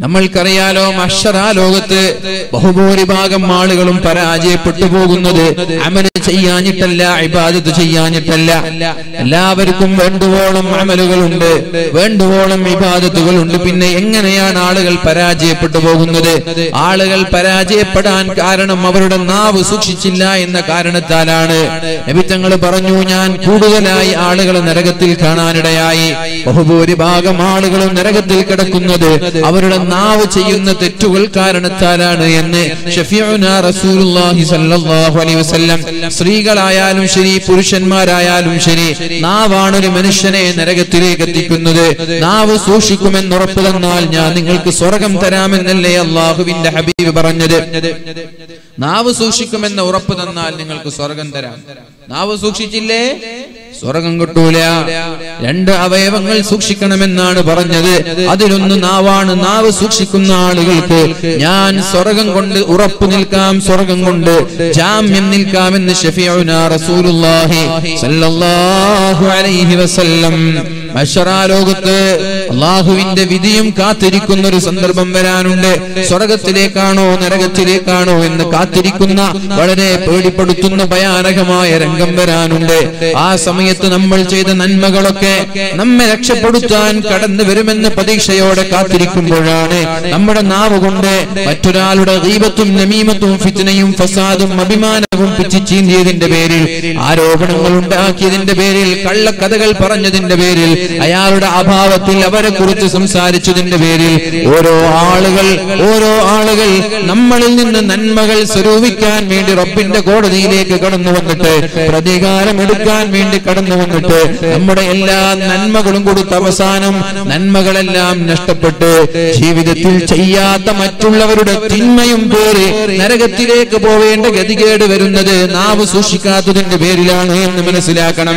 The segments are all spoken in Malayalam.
നമ്മൾക്കറിയാലോ മഷറാ ലോകത്ത് ബഹുഭൂരിഭാഗം ആളുകളും പരാജയപ്പെട്ടു പോകുന്നത് അമല് ചെയ്യാഞ്ഞിട്ടല്ല ഇബാദത്ത് ചെയ്യാഞ്ഞിട്ടല്ല എല്ലാവർക്കും വേണ്ടുവോളം അമലുകളുണ്ട് വേണ്ടുവോളം ഇബാദത്തുകളുണ്ട് പിന്നെ എങ്ങനെയാണ് ആളുകൾ പരാജയപ്പെട്ടു പോകുന്നത് ആളുകൾ പരാജയപ്പെടാൻ കാരണം അവരുടെ നാവ് സൂക്ഷിച്ചില്ല എന്ന കാരണത്താലാണ് നബിത്തങ്ങൾ പറഞ്ഞു ഞാൻ കൂടുതലായി ആളുകളെ നരകത്തിൽ കാണാനിടയായി ബഹുഭൂരിഭാഗം ആളുകളും നരകത്തിൽ കിടക്കുന്നത് അവരുടെ നാവ് ചെയ്യുന്ന തെറ്റുകൾ കാരണത്താലാണ് എന്ന് ഷഫീഉനാ റസൂലുള്ളാഹി സ്വല്ലല്ലാഹു അലൈഹി വസല്ലം സ്ത്രീകളായാലും ശരി പുരുഷന്മാരായാലും ശരി നാവാണ് ഒരു മനുഷ്യനെ നരകത്തിലേക്ക് എത്തിക്കുന്നത് നാവ് സൂക്ഷിക്കുമെന്ന് ഉറപ്പ് തന്നാൽ ഞാൻ നിങ്ങൾക്ക് സ്വർഗം തരാമെന്നല്ലേ അള്ളാഹുവിന്റെ ഹബീബ് പറഞ്ഞത് നാവ് സൂക്ഷിക്കുമെന്ന് ഉറപ്പ് തന്നാൽ നിങ്ങൾക്ക് സ്വർഗം തരാം നാവ് സൂക്ഷിച്ചില്ലേ സ്വർഗം കിട്ടൂല രണ്ട് അവയവങ്ങൾ സൂക്ഷിക്കണമെന്നാണ് പറഞ്ഞത് അതിലൊന്ന് നാവാണ് നാവ് സൂക്ഷിക്കുന്ന ആളുകൾക്ക് ഞാൻ സ്വർഗം കൊണ്ട് ഉറപ്പു നിൽക്കാം സ്വർഗം കൊണ്ട് ജാമ്യം നിൽക്കാമെന്ന് ഷഫീഉനാ റസൂലുള്ളാഹി സല്ലല്ലാഹു അലൈഹി വസല്ലം മഷറാ ലോകത്ത് അള്ളാഹുവിന്റെ വിധിയും കാത്തിരിക്കുന്ന ഒരു സന്ദർഭം വരാനുണ്ട് സ്വർഗത്തിലേക്കാണോ നരകത്തിലേക്കാണോ എന്ന് കാത്തിരിക്കുന്ന വളരെ പേടിപ്പെടുത്തുന്ന ഭയാനകമായ രംഗം വരാനുണ്ട് ആ സമയത്ത് നമ്മൾ ചെയ്ത നന്മകളൊക്കെ നമ്മെ രക്ഷപ്പെടുത്താൻ കടന്നു വരുമെന്ന പ്രതീക്ഷയോടെ കാത്തിരിക്കുമ്പോഴാണ് നമ്മുടെ നാവ് കൊണ്ട് മറ്റൊരാളുടെ ദീപത്തും നമീമത്തും ഫിത്തനയും ഫസാദും അഭിമാനവും പിച്ചിച്ചീന്തിയതിന്റെ പേരിൽ ആരോപണങ്ങൾ ഉണ്ടാക്കിയതിന്റെ പേരിൽ കള്ളക്കഥകൾ പറഞ്ഞതിന്റെ പേരിൽ അയാളുടെ അഭാവത്തിൽ അവരെ കുറിച്ച് സംസാരിച്ചതിന്റെ പേരിൽ ഓരോ ആളുകൾ ഓരോ ആളുകൾ നമ്മളിൽ നിന്ന് നന്മകൾ സ്വരൂപിക്കാൻ വേണ്ടി റബ്ബിന്റെ കോടതിയിലേക്ക് കടന്നു വന്നിട്ട് പ്രതികാരം എടുക്കാൻ വേണ്ടി കടന്നു വന്നിട്ട് നമ്മുടെ എല്ലാ നന്മകളും കൊടുത്ത അവസാനം നന്മകളെല്ലാം നഷ്ടപ്പെട്ട് ജീവിതത്തിൽ ചെയ്യാത്ത മറ്റുള്ളവരുടെ തിന്മയും പേര് നരകത്തിലേക്ക് പോവേണ്ട ഗതികേട് വരുന്നത് നാവ് സൂക്ഷിക്കാത്തതിന്റെ പേരിലാണ് എന്ന് മനസ്സിലാക്കണം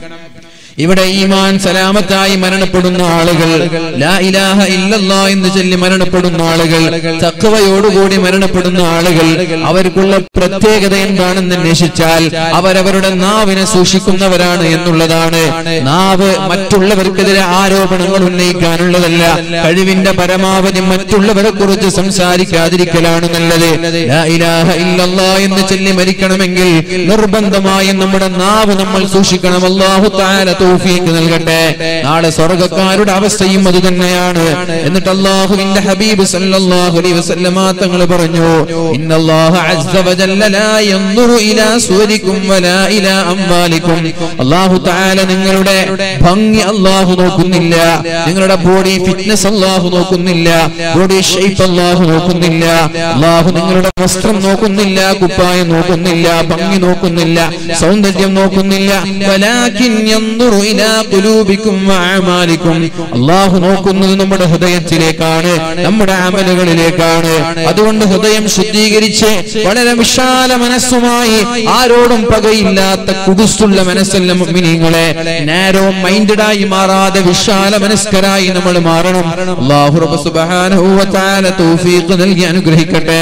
ഇവിടെ ഈമാൻ സലാമത്തായി മരണപ്പെടുന്ന ആളുകൾ ലാ ഇലാഹ ഇല്ലല്ലാ എന്ന് ചൊല്ലി മരണപ്പെടുന്ന ആളുകൾ തക്കവയോടുകൂടി മരണപ്പെടുന്ന ആളുകൾ അവർക്കുള്ള പ്രത്യേകത എന്താണെന്ന് അന്വേഷിച്ചാൽ അവരവരുടെ നാവിനെ സൂക്ഷിക്കുന്നവരാണ് എന്നുള്ളതാണ് നാവ് മറ്റുള്ളവർക്കെതിരെ ആരോപണങ്ങൾ ഉന്നയിക്കാനുള്ളതല്ല കഴിവിന്റെ പരമാവധി മറ്റുള്ളവരെ കുറിച്ച് സംസാരിക്കാതിരിക്കലാണ് നല്ലത് ലാ ഇലാഹ ഇല്ലല്ലാ എന്ന് ചൊല്ലി മരിക്കണമെങ്കിൽ നിർബന്ധമായും നമ്മുടെ നാവ് നമ്മൾ സൂക്ഷിക്കണം അല്ലാഹു തആല തൗഫീഖ് നൽകട്ടെ നാളെ സ്വർഗ്ഗക്കാരുടെ അവസ്ഥയും അത് തന്നെയാണ് എന്നിട്ട് അല്ലാഹുവിന്റെ ഹബീബ് സല്ലല്ലാഹു അലൈഹി വസല്ലമ തങ്ങൾ പറഞ്ഞു ഇന്നല്ലാഹ അസ്സ വജല്ല ലാ യൻദുറു ഇലാ സുവരിക്കും വലാ ഇലാ അംവാലിക്കും അല്ലാഹു തആല നിങ്ങളുടെ ഭംഗി അല്ലാഹു നോക്കുന്നില്ല നിങ്ങളുടെ ബോഡി ഫിറ്റ്നസ് അല്ലാഹു നോക്കുന്നില്ല ബോഡി ഷേപ്പ് അല്ലാഹു നോക്കുന്നില്ല അല്ലാഹു നിങ്ങളുടെ വസ്ത്രം നോക്കുന്നില്ല കുപ്പായം നോക്കുന്നില്ല ഭംഗി നോക്കുന്നില്ല സൗന്ദര്യം നോക്കുന്നില്ല വലാകിൻ യൻദുറു ഇലാ ഖുലൂബിക്കും വഅമാലിക്കും അല്ലാഹു നോക്കുന്നത് നമ്മുടെ ഹൃദയത്തിലേക്കാണ് നമ്മുടെ അമലുകളിലേക്കാണ് അതുകൊണ്ട് ഹൃദയം ശുദ്ധീകരിച്ച് വളരെ വിശാല മനസ്സുമായി ആരോടും പകയില്ലാത്ത കുടുസുള്ള മനസ്സല്ല മുഅ്മിനീങ്ങളെ നാരോ മൈൻഡഡായി മാറാതെ വിശാല മനസ്കരായി നമ്മൾ മാറണം അല്ലാഹു റബ്ബ് സുബ്ഹാനഹു വ തആല തൗഫീഖ് നൽകി അനുഗ്രഹിക്കട്ടെ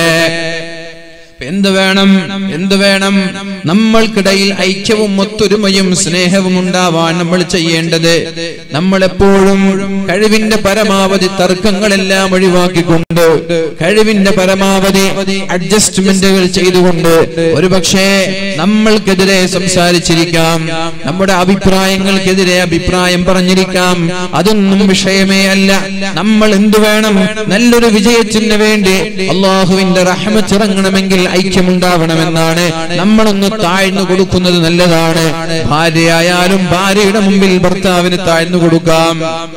എന്ത് വേണം എന്ത് വേണം നമ്മൾക്കിടയിൽ ഐക്യവും ഒത്തൊരുമയും സ്നേഹവും ഉണ്ടാവാൻ നമ്മൾ ചെയ്യേണ്ടത് നമ്മൾ എപ്പോഴും കഴിവിന്റെ പരമാവധി തർക്കങ്ങളെല്ലാം ഒഴിവാക്കിക്കൊണ്ട് കഴിവിന്റെ പരമാവധി അഡ്ജസ്റ്റ്മെന്റുകൾ ചെയ്തുകൊണ്ട് ഒരുപക്ഷെ നമ്മൾക്കെതിരെ സംസാരിച്ചിരിക്കാം നമ്മുടെ അഭിപ്രായങ്ങൾക്കെതിരെ അഭിപ്രായം പറഞ്ഞിരിക്കാം അതൊന്നും വിഷയമേ അല്ല നമ്മൾ എന്തു വേണം നല്ലൊരു വിജയത്തിന് വേണ്ടി അള്ളാഹുവിന്റെ റഹ്മത്തിറങ്ങണമെങ്കിൽ ഐക്യമുണ്ടാവണമെന്നാണ് നമ്മളൊന്ന് താഴ്ന്നു കൊടുക്കുന്നത് നല്ലതാണ് ഭാര്യയായാലും ഭാര്യയുടെ മുമ്പിൽ ഭർത്താവിന് താഴ്ന്നു കൊടുക്കാം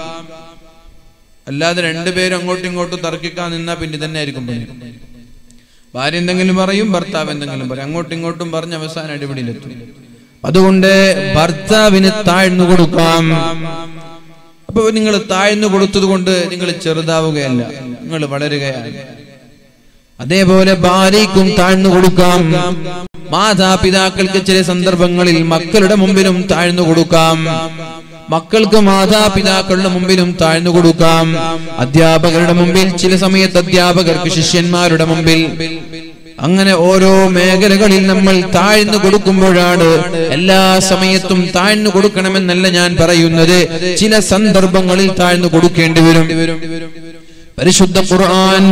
അല്ലാതെ രണ്ടുപേരും അങ്ങോട്ടും ഇങ്ങോട്ടും തർക്കിക്കാൻ നിന്നാ പിന്നെ തന്നെ ആയിരിക്കും പണി. ഭാര്യ എന്തെങ്കിലും പറയും ഭർത്താവ് എന്തെങ്കിലും പറയും അങ്ങോട്ടും ഇങ്ങോട്ടും പറഞ്ഞ് അവസാനം അടിപിടിയിലെത്തും അതുകൊണ്ട് ഭർത്താവിന് താഴ്ന്നു കൊടുക്കാം അപ്പൊ നിങ്ങൾ താഴ്ന്നു കൊടുത്തത് കൊണ്ട് നിങ്ങൾ ചെറുതാവുകയല്ല നിങ്ങൾ വളരുകയാണ് അതേപോലെ ഭാര്യയ്ക്കും താഴ്ന്നു കൊടുക്കാം മാതാപിതാക്കൾക്ക് ചില സന്ദർഭങ്ങളിൽ മക്കളുടെ മുമ്പിലും താഴ്ന്നു കൊടുക്കാം മക്കൾക്ക് മാതാപിതാക്കളുടെ മുമ്പിലും താഴ്ന്നു കൊടുക്കാം അധ്യാപകരുടെ മുമ്പിൽ ചില സമയത്ത് അധ്യാപകർക്ക് ശിഷ്യന്മാരുടെ മുമ്പിൽ അങ്ങനെ ഓരോ മേഖലകളിൽ നമ്മൾ താഴ്ന്നു കൊടുക്കുമ്പോഴാണ് എല്ലാ സമയത്തും താഴ്ന്നു കൊടുക്കണമെന്നല്ല ഞാൻ പറയുന്നത് ചില സന്ദർഭങ്ങളിൽ താഴ്ന്നു കൊടുക്കേണ്ടി വരും പരിശുദ്ധ ഖുർആൻ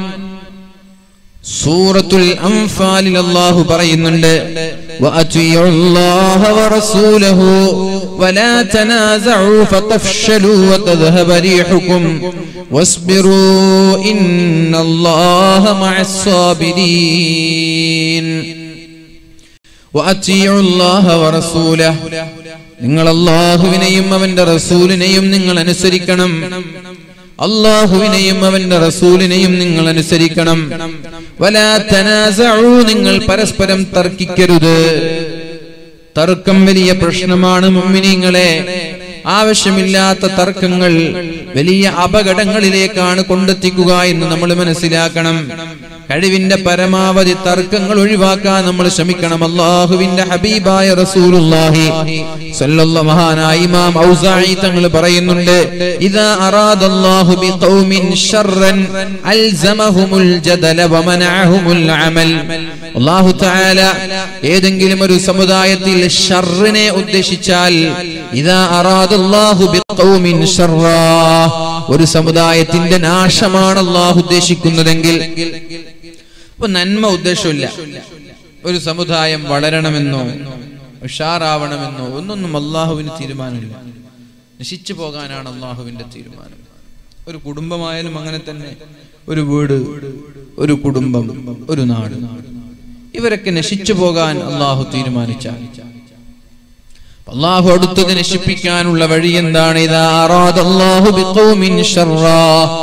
സൂറത്തുൽ അംഫാലിൽ അല്ലാഹു പറയുന്നുണ്ട് വഅതിഉ അല്ലാഹ വറസൂലഹു വലാ തനാസഉ ഫതഫ്ശലു വതദ്ഹബ റീഹുകും വസ്ബിറൂ ഇന്നല്ലാഹ മഅസ് സാബിരീൻ വഅതിഉ അല്ലാഹ വറസൂലഹു നിങ്ങൾ അല്ലാഹുവിനെയും അവന്റെ റസൂലിനെയും നിങ്ങൾ അനുസരിക്കണം അള്ളാഹുവിനെയും അവന്റെ റസൂലിനെയും നിങ്ങൾ അനുസരിക്കണം വലാ തനാസഉ നിങ്ങൾ പരസ്പരം തർക്കിക്കരുത് തർക്കം വലിയ പ്രശ്നമാണ് മുമ്മിനിങ്ങളെ ആവശ്യമില്ലാത്ത തർക്കങ്ങൾ വലിയ അപകടങ്ങളിലേക്കാണ് കൊണ്ടെത്തിക്കുക എന്ന് നമ്മൾ മനസ്സിലാക്കണം കഴിവിന്റെ പരമാവധി തർക്കങ്ങൾ ഒഴിവാക്കാൻ നമ്മൾ ശ്രമിക്കണം അള്ളാഹുവിന്റെ ഹബീബായ റസൂലുള്ളാഹി സല്ലല്ലാഹു മഹാനായ ഇമാം ഔസാഇ തങ്ങൾ പറയുന്നുണ്ട് ഇദാ അറാദല്ലാഹു ബിഖൗമിൻ ശർറൻ അൽസമഹുമുൽ ജദല വമനഅഹുമുൽ അമൽ അല്ലാഹു തആല ഏതെങ്കിലും ഒരു സമുദായത്തിൽ ഷർറിനെ ഉദ്ദേശിച്ചാൽ ഇദാ അറാദല്ലാഹു ബിഖൗമിൻ ശർറാ ഒരു സമുദായത്തിന്റെ നാശമാണ് അള്ളാഹു ഉദ്ദേശിക്കുന്നതെങ്കിൽ ഇപ്പൊ നന്മ ഉദ്ദേശമില്ല ഒരു സമുദായം വളരണമെന്നോ ഉഷാറാവണമെന്നോ ഒന്നൊന്നും അള്ളാഹുവിന് തീരുമാനമില്ല നശിച്ചു പോകാനാണ് അള്ളാഹുവിന്റെ തീരുമാനം ഒരു കുടുംബമായാലും അങ്ങനെ തന്നെ ഒരു വീട് ഒരു കുടുംബം ഒരു നാട് ഇവരൊക്കെ നശിച്ചു പോകാൻ അള്ളാഹു തീരുമാനിച്ചാൽ അള്ളാഹു അടുത്തത് നശിപ്പിക്കാനുള്ള വഴി എന്താണ് ഇതാ അറാദല്ലാഹു ബിഖൗമിൻ ശർറാ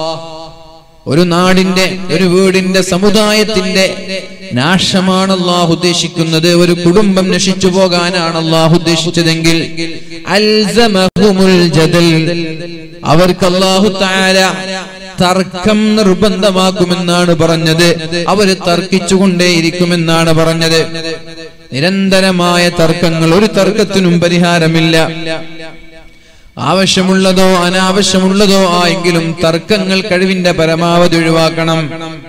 ഒരു നാടിന്റെ ഒരു വീടിന്റെ സമുദായത്തിന്റെ നാശമാണ് അള്ളാഹു ഉദ്ദേശിക്കുന്നത് ഒരു കുടുംബം നശിച്ചു പോകാനാണ് അള്ളാഹു ഉദ്ദേശിച്ചതെങ്കിൽ അൽസമഹുമുൽ ജദൽ അവർക്ക് അള്ളാഹു താര തർക്കം നിർബന്ധമാക്കുമെന്നാണ് പറഞ്ഞത് അവര് തർക്കിച്ചുകൊണ്ടേയിരിക്കുമെന്നാണ് പറഞ്ഞത് നിരന്തരമായ തർക്കങ്ങൾ ഒരു തർക്കത്തിനും പരിഹാരമില്ല ആവശ്യമുള്ളതോ അനാവശ്യമുള്ളതോ ആയെങ്കിലും തർക്കങ്ങൾ കഴിവിന്റെ പരമാവധി ഒഴിവാക്കണം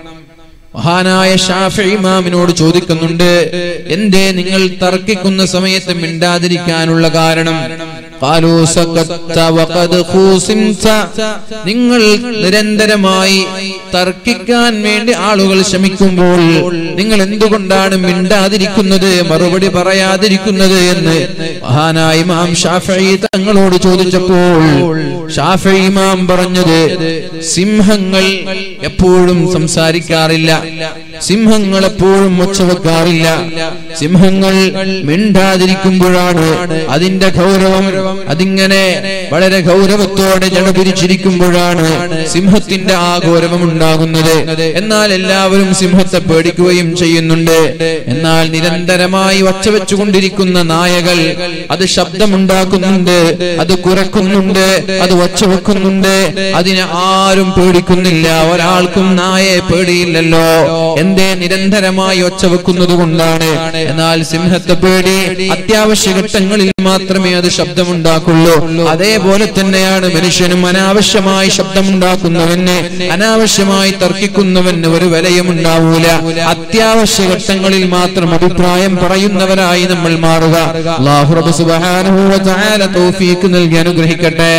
മഹാനായ ഷാഫി ഇമാമിനോട് ചോദിക്കുന്നുണ്ട് എന്തേ നിങ്ങൾ തർക്കിക്കുന്ന സമയത്ത് മിണ്ടാതിരിക്കാനുള്ള കാരണം ഖാലൂ സഖത്ത വഖദ് ഖൂസിംത. നിങ്ങൾ നിരന്തരമായി തർക്കിക്കാൻ വേണ്ടി ആളുകൾ ശ്രമിക്കുമ്പോൾ നിങ്ങൾ എന്തുകൊണ്ടാണ് മിണ്ടാതിരിക്കുന്നത് മറുപടി പറയാതിരിക്കുന്നത് എന്ന് മഹാനായ ഇമാം ഷാഫി തങ്ങളോട് ചോദിച്ചപ്പോൾ ഷാഫി ഇമാം പറഞ്ഞത് സിംഹങ്ങൾ എപ്പോഴും സംസാരിക്കാറില്ല സിംഹങ്ങൾ എപ്പോഴും ഒച്ചവെക്കാറില്ല സിംഹങ്ങൾ മിണ്ടാതിരിക്കുമ്പോഴാണ് അതിന്റെ ഗൗരവം അതിങ്ങനെ വളരെ ഗൗരവത്തോടെ ജടപിരിച്ചിരിക്കുമ്പോഴാണ് സിംഹത്തിന്റെ ആ ഗൗരവം ഉണ്ടാകുന്നത് എന്നാൽ എല്ലാവരും സിംഹത്തെ പേടിക്കുകയും ചെയ്യുന്നുണ്ട് എന്നാൽ നിരന്തരമായി ഒച്ച വെച്ചുകൊണ്ടിരിക്കുന്ന നായകൾ അത് ശബ്ദമുണ്ടാക്കുന്നുണ്ട് അത് കുറക്കുന്നുണ്ട് അത് ഒച്ച വെക്കുന്നുണ്ട് അതിനെ ആരും പേടിക്കുന്നില്ല ഒരാൾക്കും നായയെ പേടിയില്ലല്ലോ എന്തേ നിരന്തരമായി ഒച്ച വെക്കുന്നത് കൊണ്ടാണ് എന്നാൽ സിംഹത്തെ പേടി അത്യാവശ്യ ഘട്ടങ്ങളിൽ മാത്രമേ അത് ശബ്ദമുണ്ടാക്കുള്ളൂ അതേപോലെ തന്നെയാണ് മനുഷ്യനും അനാവശ്യമായി ശബ്ദമുണ്ടാക്കുന്നവന് അനാവശ്യമായി തർക്കിക്കുന്നവന് ഒരു വിലയും ഉണ്ടാവൂല അത്യാവശ്യ ഘട്ടങ്ങളിൽ മാത്രം അഭിപ്രായം പറയുന്നവരായി നമ്മൾ മാറുക അല്ലാഹു റബ്ബ് സുബ്ഹാനഹു വ തആല തൗഫീക്ക് നൽകി അനുഗ്രഹിക്കട്ടെ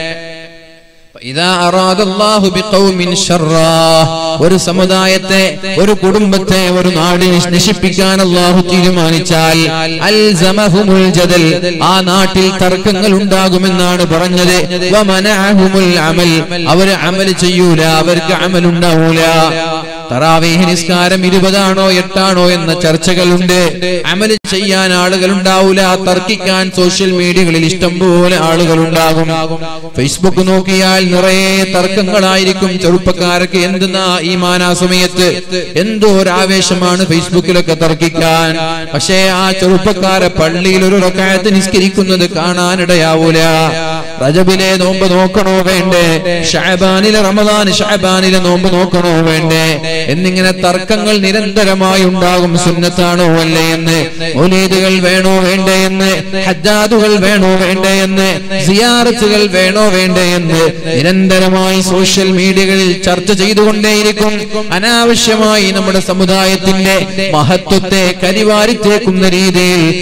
ഇതാ അറാദല്ലാഹു ബിഖൗമിൻ ശർറാ ഒരു സമുദായത്തെ ഒരു കുടുംബത്തെ ഒരു നാടിനെ നശിപ്പിക്കാൻ അല്ലാഹു തീരുമാനിച്ചാൽ അൽസമഹുമുൽ ജദൽ ആ നാട്ടിൽ തർക്കങ്ങൾ ഉണ്ടാകുമെന്നാണ് പറഞ്ഞത് വമനഅഹുമുൽ അമൽ അവർ അമൽ ചെയ്യൂല അവർക്ക് അമൽ ഉണ്ടാവൂല തറാവീഹ് നിസ്കാരം ഇരുപതാണോ എട്ടാണോ എന്ന ചർച്ചകളുണ്ട് അമൽ ചെയ്യാൻ ആളുകൾ ഉണ്ടാവൂല തർക്കിക്കാൻ സോഷ്യൽ മീഡിയകളിൽ ഇഷ്ടംപോലെ ആളുകൾ ഉണ്ടാകും ഫേസ്ബുക്ക് നോക്കിയാൽ നിറയെ തർക്കങ്ങളായിരിക്കും ചെറുപ്പക്കാർക്ക് എന്തെന്നാ ഈ മാനാ സമയത്ത് എന്തോ ഒരു ആവേശമാണ് ഫേസ്ബുക്കിലൊക്കെ തർക്കിക്കാൻ പക്ഷേ ആ ചെറുപ്പക്കാരെ പള്ളിയിൽ ഒരു റക്കായത്ത് നിസ്കരിക്കുന്നത് കാണാനിടയാവൂല റജബിലെ നോമ്പ് നോക്കണോ വേണ്ടേ ഷാബാനിലെ റമദാൻ ഷാബാനിലെ നോമ്പ് നോക്കണോ വേണ്ടേ എന്നിങ്ങനെ തർക്കങ്ങൾ നിരന്തരമായി ഉണ്ടാകും സുന്നത്താണോ അല്ലേ എന്ന് ഒലീദുകൾ വേണോ വേണ്ടേ എന്ന് ഹജ്ജാദുകൾ വേണോ വേണ്ടേ എന്ന് സിയാറത്തുകൾ വേണോ വേണ്ടേ എന്ന് നിരന്തരമായി സോഷ്യൽ മീഡിയകളിൽ ചർച്ച ചെയ്തുകൊണ്ടേയിരിക്കും അനാവശ്യമായി നമ്മുടെ സമുദായത്തിന്റെ മഹത്വത്തെ കരിവാരിത്തേക്കുന്ന രീതിയിൽ വ്യക്തി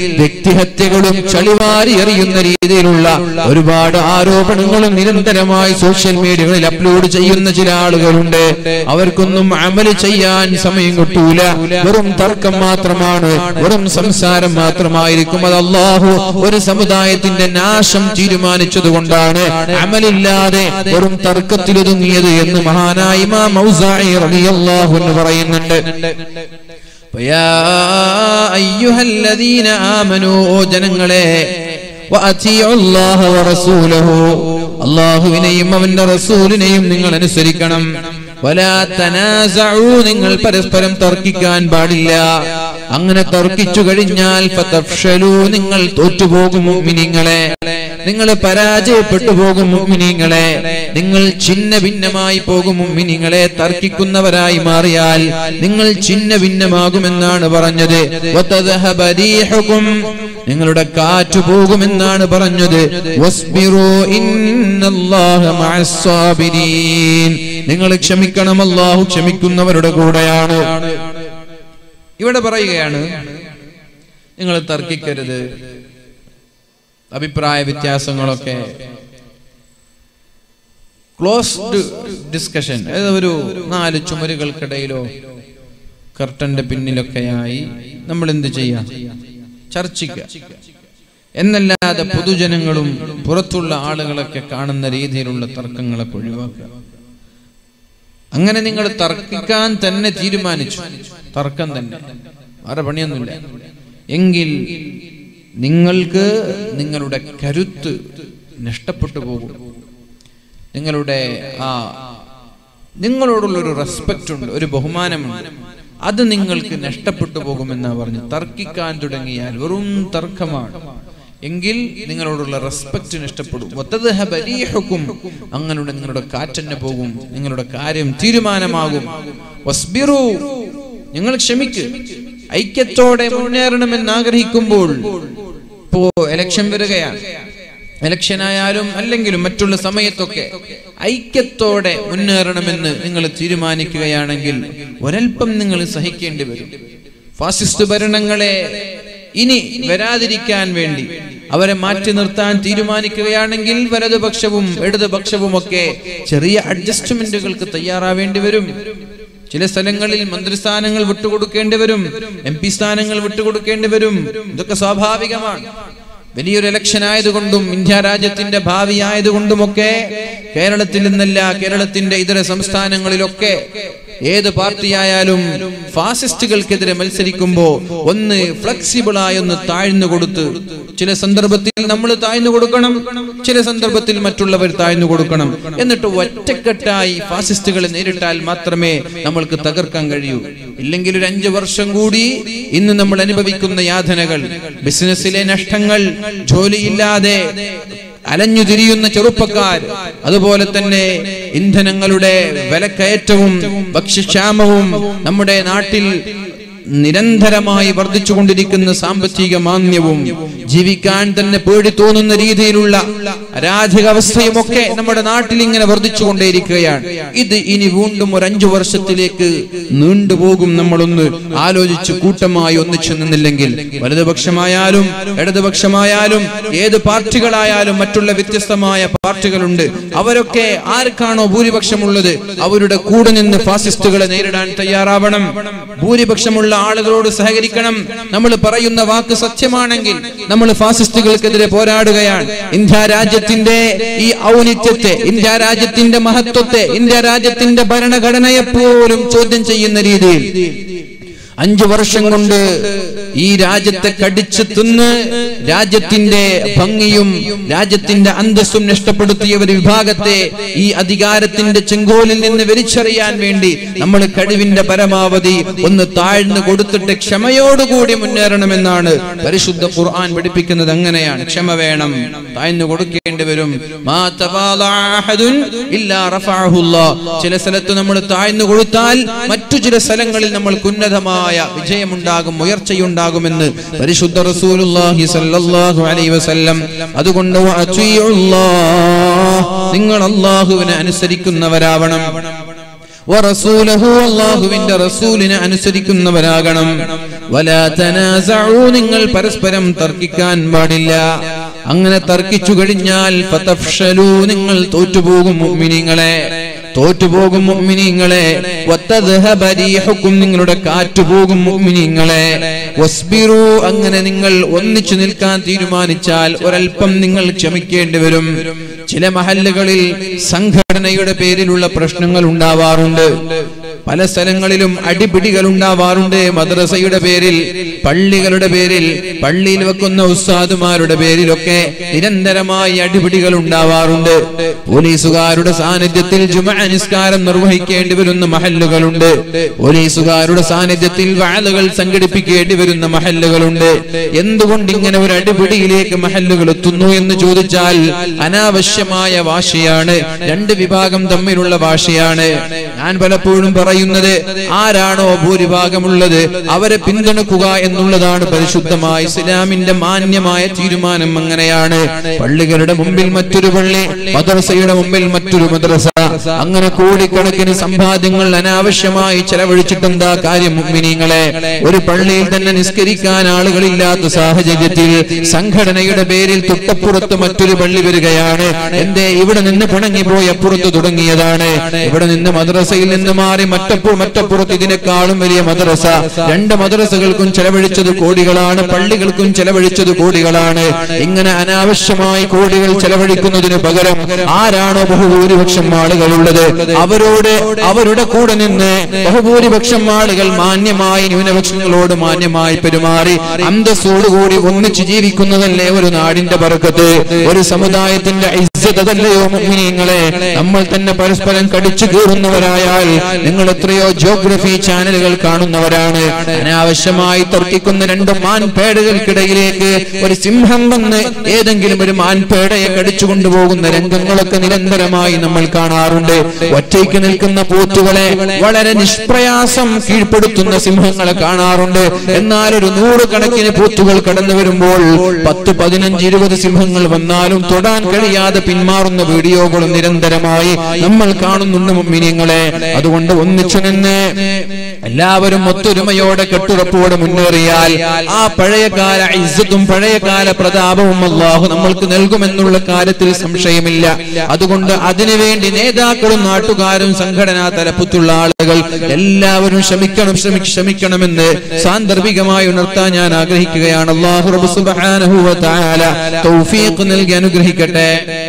വ്യക്തിഹത്യകളും ചളിവാരി എറിയുന്ന രീതിയിലുള്ള ഒരുപാട് ആരോപണങ്ങളും നിരന്തരമായി സോഷ്യൽ മീഡിയകളിൽ അപ്ലോഡ് ചെയ്യുന്ന ചില ആളുകളുണ്ട് അവർക്കൊന്നും അമല് ചെയ്യാൻ സമയം കിട്ടൂല വെറും തർക്കം മാത്രമാണ് വെറും സംസാരം മാത്രമായിരിക്കും അത് അള്ളാഹു ഒരു സമുദായത്തിന്റെ നാശം തീരുമാനിച്ചത് കൊണ്ടാണ് അമലില്ലാതെ വെറും തർക്കത്തിലൊതുങ്ങിയത് എന്ന് മഹാനായ ഇമാം ഔസാഇ റളിയല്ലാഹു അൻഹു പറയുന്നുണ്ട് فيا أيها الذين آمنوا ജനങ്ങളെ وأطيعوا الله ورسوله അള്ളാഹുവിനെയും അവന്റെ റസൂലിനെയും നിങ്ങൾ അനുസരിക്കണം വലാ തനാസഉ നിങ്ങൾ പരസ്പരം തർക്കിക്കാൻ പാടില്ല അങ്ങനെ തർക്കിച്ചു കഴിഞ്ഞാൽ ഫതഫ്ഷലു നിങ്ങൾ തോറ്റുപോകും മുഅ്മിനീങ്ങളെ നിങ്ങൾ പരാജയപ്പെട്ടു പോകും മുഅ്മിനീങ്ങളെ നിങ്ങൾ ഛിന്ന ഭിന്നമായി പോകും മുഅ്മിനീങ്ങളെ തർക്കിക്കുന്നവരായി മാറിയാൽ നിങ്ങൾ ഛിന്ന ഭിന്നമാകുമെന്നാണ് പറഞ്ഞത് വതദ്ഹബ റീഹുകും നിങ്ങളുടെ കാറ്റ് പോകുമെന്നാണ് പറഞ്ഞത് വസ്ബിറു ഇന്നല്ലാഹ മഅസ് സാബിരീൻ നിങ്ങൾ ക്ഷമിക്കണം അല്ലാഹു ക്ഷമിക്കുന്നവരുടെ കൂടെയാണ് ഇവിടെ പറയുകയാണ് നിങ്ങൾ തർക്കിക്കരുത് അഭിപ്രായ വ്യത്യാസങ്ങളൊക്കെ ക്ലോസ്ഡ് ഡിസ്കഷൻ അതായത് ഒരു നാല് ചുമരുകൾക്കിടയിലോ കർട്ടന്റെ പിന്നിലൊക്കെയായി നമ്മൾ എന്ത് ചെയ്യാം ചർച്ചിക്കുക എന്നല്ലാതെ പൊതുജനങ്ങളും പുറത്തുള്ള ആളുകളൊക്കെ കാണുന്ന രീതിയിലുള്ള തർക്കങ്ങളൊക്കെ ഒഴിവാക്കുക അങ്ങനെ നിങ്ങൾ തർക്കിക്കാൻ തന്നെ തീരുമാനിച്ചു തർക്കം തന്നെ വേറെ പണിയൊന്നുമില്ല എങ്കിൽ നിങ്ങൾക്ക് നിങ്ങളുടെ കരുത്ത് നഷ്ടപ്പെട്ടു പോകും നിങ്ങളുടെ ആ നിങ്ങളോടുള്ള ഒരു റെസ്പെക്റ്റ് ഉണ്ട് ഒരു ബഹുമാനമുണ്ട് അത് നിങ്ങൾക്ക് നഷ്ടപ്പെട്ടു പോകുമെന്നാ പറഞ്ഞു തർക്കിക്കാൻ തുടങ്ങിയാൽ വെറും തർക്കമാണ് എങ്കിൽ നിങ്ങളോടുള്ള റെസ്പെക്റ്റ് നഷ്ടപ്പെടും വതദ്ഹബ റീഹുക്കും. അങ്ങനെ നിങ്ങളുടെ കാറ്റന്നെ പോകും നിങ്ങളുടെ കാര്യം തീരുമാനമാകും വസ്ബിറു നിങ്ങൾ ക്ഷമിക്ക് ഐക്യത്തോടെ മുന്നേറണമെന്ന് ആഗ്രഹിക്കുമ്പോൾ ഇപ്പോ എലക്ഷൻ വരികയാണ് എലക്ഷൻ ആയാലും അല്ലെങ്കിലും മറ്റുള്ള സമയത്തൊക്കെ ഐക്യത്തോടെ മുന്നേറണമെന്ന് നിങ്ങൾ തീരുമാനിക്കുകയാണെങ്കിൽ ഒരൽപ്പം നിങ്ങൾ സഹിക്കേണ്ടി വരും ഫാസിസ്റ്റ് ഭരണങ്ങളെ ഇനി വരാതിരിക്കാൻ വേണ്ടി അവരെ മാറ്റി നിർത്താൻ തീരുമാനിക്കുകയാണെങ്കിൽ വലതുപക്ഷവും ഇടതുപക്ഷവും ഒക്കെ ചെറിയ അഡ്ജസ്റ്റ്മെന്റുകൾക്ക് തയ്യാറാവേണ്ടി വരും ചില സ്ഥലങ്ങളിൽ മന്ത്രിസ്ഥാനങ്ങൾ വിട്ടുകൊടുക്കേണ്ടി വരും എം പി സ്ഥാനങ്ങൾ വിട്ടുകൊടുക്കേണ്ടി വരും ഇതൊക്കെ സ്വാഭാവികമാണ് വലിയൊരു ഇലക്ഷൻ ആയതുകൊണ്ടും ഇന്ത്യ രാജ്യത്തിന്റെ ഭാവി ആയതുകൊണ്ടുമൊക്കെ കേരളത്തിൽ നിന്നല്ല കേരളത്തിന്റെ ഇതര സംസ്ഥാനങ്ങളിലൊക്കെ ഏത് പാർട്ടിയായാലും ഫാസിസ്റ്റുകൾക്കെതിരെ മത്സരിക്കുമ്പോ ഒന്ന് ഫ്ലെക്സിബിൾ ആയി ഒന്ന് താഴ്ന്നു കൊടുത്ത് ചില സന്ദർഭത്തിൽ നമ്മൾ താഴ്ന്നു കൊടുക്കണം ചില സന്ദർഭത്തിൽ മറ്റുള്ളവർ താഴ്ന്നു കൊടുക്കണം എന്നിട്ട് ഒറ്റക്കെട്ടായി ഫാസിസ്റ്റുകളെ നേരിട്ടാൽ മാത്രമേ നമ്മൾക്ക് തകർക്കാൻ കഴിയൂ ഇല്ലെങ്കിൽ ഒരു അഞ്ചു വർഷം കൂടി ഇന്ന് നമ്മൾ അനുഭവിക്കുന്ന യാതനകൾ ബിസിനസ്സിലെ നഷ്ടങ്ങൾ ജോലിയില്ലാതെ അലഞ്ഞു തിരിയുന്ന ചെറുപ്പക്കാർ അതുപോലെ തന്നെ ഇന്ധനങ്ങളുടെ വിലക്കയറ്റവും ഭക്ഷ്യക്ഷാമവും നമ്മുടെ നാട്ടിൽ നിരന്തരമായി വർദ്ധിച്ചുകൊണ്ടിരിക്കുന്ന സാമ്പത്തിക മാന്യവും ജീവിക്കാൻ തന്നെ പേടി തോന്നുന്ന രീതിയിലുള്ള അരാജകാവസ്ഥയുമൊക്കെ നമ്മുടെ നാട്ടിൽ ഇങ്ങനെ വർദ്ധിച്ചുകൊണ്ടേയിരിക്കുകയാണ് ഇത് ഇനി വീണ്ടും ഒരു അഞ്ചു വർഷത്തിലേക്ക് നീണ്ടുപോകും നമ്മളൊന്ന് ആലോചിച്ച് കൂട്ടമായി ഒന്നിച്ചു നിന്നില്ലെങ്കിൽ വലതുപക്ഷമായാലും ഇടതുപക്ഷമായാലും ഏത് പാർട്ടികളായാലും മറ്റുള്ള വ്യത്യസ്തമായ പാർട്ടികളുണ്ട് അവരൊക്കെ ആർക്കാണോ ഭൂരിപക്ഷമുള്ളത് അവരുടെ കൂടെ നിന്ന് ഫാസിസ്റ്റുകളെ നേരിടാൻ തയ്യാറാവണം ഭൂരിപക്ഷമുള്ള ആളുകളോട് സഹകരിക്കണം നമ്മൾ പറയുന്ന വാക്ക് സത്യമാണെങ്കിൽ നമ്മൾ ഫാസിസ്റ്റുകൾക്കെതിരെ പോരാടുകയാണ് ഇന്ത്യ രാജ്യത്തിന്റെ ഈ ഔന്നിത്യത്തെ ഇന്ത്യ രാജ്യത്തിന്റെ മഹത്വത്തെ ഇന്ത്യ രാജ്യത്തിന്റെ ഭരണഘടനയെ പോലും ചോദ്യം ചെയ്യുന്ന രീതിയിൽ അഞ്ചു വർഷം കൊണ്ട് ഈ രാജ്യത്തെ കടിച്ചു തിന്ന് രാജ്യത്തിന്റെ ഭംഗിയും രാജ്യത്തിന്റെ അന്തസ്സും നഷ്ടപ്പെടുത്തിയ ഒരു വിഭാഗത്തെ ഈ അധികാരത്തിന്റെ ചെങ്കോലിൽ നിന്ന് വലിച്ചെറിയാൻ വേണ്ടി നമ്മൾ കഴിവിന്റെ പരമാവധി ഒന്ന് താഴ്ന്നു കൊടുത്തിട്ട് ക്ഷമയോടുകൂടി മുന്നേറണമെന്നാണ് പരിശുദ്ധ ഖുർആൻ പഠിപ്പിക്കുന്നത് അങ്ങനെയാണ് ക്ഷമ വേണം താഴ്ന്നു കൊടുക്കേണ്ടി വരും മാ തവാളഅ അഹദുൻ ഇല്ലാ റഫഅഹു അല്ലാഹ്. ചില സ്ഥലത്ത് നമ്മൾ താഴ്ന്നു കൊടുത്താൽ മറ്റു ചില സ്ഥലങ്ങളിൽ നമ്മൾക്ക് ഉന്നതമായ വിജയമുണ്ടാകും ഉയർച്ചയുണ്ടാകുമെന്ന് പരിശുദ്ധ റസൂലുള്ളാഹി സ്വല്ലല്ലാഹു അലൈഹി വസല്ലം അതുകൊണ്ട് വഅത്വീഉല്ലാഹ്. നിങ്ങൾ അള്ളാഹുവിനെ അനുസരിക്കുന്നവരാവണം വറസൂലഹു അള്ളാഹുവിന്റെ റസൂലിനെ അനുസരിക്കുന്നവരാകണം വലാ തനാസഉ നിങ്ങൾ പരസ്പരം തർക്കിക്കാൻ പാടില്ല അങ്ങനെ തർക്കിച്ചു കഴിഞ്ഞാൽ ഫതഫ്ഷലു നിങ്ങൾ തോറ്റുപോകും മുഅ്മിനീങ്ങളെ തോറ്റുപോകും മുഅ്മിനീങ്ങളെ വത്തദ്ഹബ റീഹുക്കും നിങ്ങളുടെ കാറ്റുപോകും മുഅ്മിനീങ്ങളെ വസ്ബിറു അങ്ങനെ നിങ്ങൾ ഒന്നിച്ചു നിൽക്കാൻ തീരുമാനിച്ചാൽ ഒരൽപ്പം നിങ്ങൾ ക്ഷമിക്കേണ്ടി വരും ചില മഹല്ലുകളിൽ സംഘടനയുടെ പേരിലുള്ള പ്രശ്നങ്ങൾ ഉണ്ടാവാറുണ്ട് പല സ്ഥലങ്ങളിലും അടിപിടികൾ ഉണ്ടാവാറുണ്ട് മദ്രസയുടെ പേരിൽ പള്ളികളുടെ പേരിൽ പള്ളിയിൽ വെക്കുന്ന ഉസ്താദുമാരുടെ പേരിലൊക്കെ നിരന്തരമായി അടിപിടികൾ ഉണ്ടാവാറുണ്ട് പോലീസുകാരുടെ സാന്നിധ്യത്തിൽ ജുമ നിസ്കാരം നിർവഹിക്കേണ്ടി വരുന്ന മഹല്ലുകളുണ്ട് പോലീസുകാരുടെ സാന്നിധ്യത്തിൽ വാളുകൾ സംഘടിപ്പിക്കേണ്ടി വരുന്ന മഹല്ലുകളുണ്ട് എന്തുകൊണ്ട് ഇങ്ങനെ ഒരു അടിപിടിയിലേക്ക് മഹല്ലുകൾ എത്തുന്നു എന്ന് ചോദിച്ചാൽ അനാവശ്യമായ വാശിയാണ് രണ്ട് വിഭാഗം തമ്മിലുള്ള വാശിയാണ് ഞാൻ പലപ്പോഴും പറയുന്നത് ആരാണോ ഭൂരിഭാഗമുള്ളത് അവരെ പിന്തുണക്കുക എന്നുള്ളതാണ് പരിശുദ്ധമായ ഇസ്ലാമിന്റെ മാന്യമായ തീരുമാനം അങ്ങനെയാണ് പള്ളികളുടെ മുമ്പിൽ മറ്റൊരു പള്ളി മദ്രസയുടെ മുമ്പിൽ മറ്റൊരു മദ്രസ അങ്ങനെ കോടിക്കണക്കിന് സമ്പാദ്യങ്ങൾ അനാവശ്യമായി ചെലവഴിച്ചിട്ടെന്താ കാര്യം മുഗ്മിനീങ്ങളെ ഒരു പള്ളിയിൽ തന്നെ നിസ്കരിക്കാൻ ആളുകളില്ലാത്ത സാഹചര്യത്തിൽ സംഘടനയുടെ പേരിൽ തൊട്ടപ്പുറത്ത് മറ്റൊരു പള്ളി വരികയാണ് എന്തേ ഇവിടെ നിന്ന് പിണങ്ങിപ്പോയി അപ്പുറത്ത് തുടങ്ങിയതാണ് ഇവിടെ നിന്ന് മദ്രസയിൽ നിന്ന് മാറി മറ്റപ്പു മറ്റപ്പുറത്ത് ഇതിനേക്കാളും വലിയ മദ്രസ രണ്ട് മദ്രസകൾക്കും ചെലവഴിച്ചത് കോടികളാണ് പള്ളികൾക്കും ചെലവഴിച്ചത് കോടികളാണ് ഇങ്ങനെ അനാവശ്യമായി കോടികൾ ചെലവഴിക്കുന്നതിന് പകരം ആരാണോ ബഹുഭൂരിപക്ഷം ആളുകളുള്ളത് അവരോട് അവരുടെ കൂടെ നിന്ന് ബഹുഭൂരിപക്ഷം ആളുകൾ മാന്യമായി ന്യൂനപക്ഷങ്ങളോട് മാന്യമായി പെരുമാറി അന്തസ്സോടുകൂടി ഒന്നിച്ച് ജീവിക്കുന്നതല്ലേ ഒരു നാടിന്റെ പറക്കത്ത് ഒരു സമുദായത്തിന്റെ ഇസ്സത്ത് അതല്ലയോ മുഅ്മിനീങ്ങളെ നമ്മൾ തന്നെ പരസ്പരം കടിച്ചു കീറുന്നവരായാൽ നിങ്ങൾ എത്രയോ ജോഗ്രഫി ചാനലുകൾ കാണുന്നവരാണ് അനാവശ്യമായി തർക്കിക്കുന്ന രണ്ട് മാൻപേടകൾക്കിടയിലേക്ക് ഒരു സിംഹം വന്ന് ഏതെങ്കിലും ഒരു മാൻപേടയെ കടിച്ചു കൊണ്ടുപോകുന്ന രംഗങ്ങളൊക്കെ നിരന്തരമായി നമ്മൾ കാണാറുണ്ട് ഒറ്റയ്ക്ക് നിൽക്കുന്ന പൂത്തുകളെ വളരെ നിഷ്പ്രയാസം കീഴ്പ്പെടുത്തുന്ന സിംഹങ്ങളെ കാണാറുണ്ട് എന്നാൽ ഒരു നൂറുകണക്കിന് പൂത്തുകൾ കടന്നു വരുമ്പോൾ പത്ത് പതിനഞ്ച് ഇരുപത് സിംഹങ്ങൾ വന്നാലും തൊടാൻ കഴിയാതെ പിന്മാറുന്ന വീഡിയോകളും നിരന്തരമായി നമ്മൾ കാണുന്നുണ്ട് മുമ്മിനിയങ്ങളെ അതുകൊണ്ട് ഒന്നിച്ചു നിന്ന് എല്ലാവരും ഒത്തൊരുമയോടെ കെട്ടുറപ്പോടെ മുന്നേറിയാൽ ആ പഴയകാല ഇസ്സത്തും പഴയകാല പ്രതാപവും അള്ളാഹു നമ്മൾക്ക് നൽകുമെന്നുള്ള കാര്യത്തിൽ സംശയമില്ല അതുകൊണ്ട് അതിനുവേണ്ടി നേതാക്കളും നാട്ടുകാരും സംഘടനാ തലപ്പത്തുള്ള ആളുകൾ എല്ലാവരും ശ്രമിക്കണം ശ്രമി ശ്രമിക്കണമെന്ന് സാന്ദർഭികമായി ഉണർത്താൻ ഞാൻ ആഗ്രഹിക്കുകയാണ് അള്ളാഹു റബ്ബ് സുബ്ഹാനഹു വ തആല തൗഫീഖ് നൽകി അനുഗ്രഹിക്കട്ടെ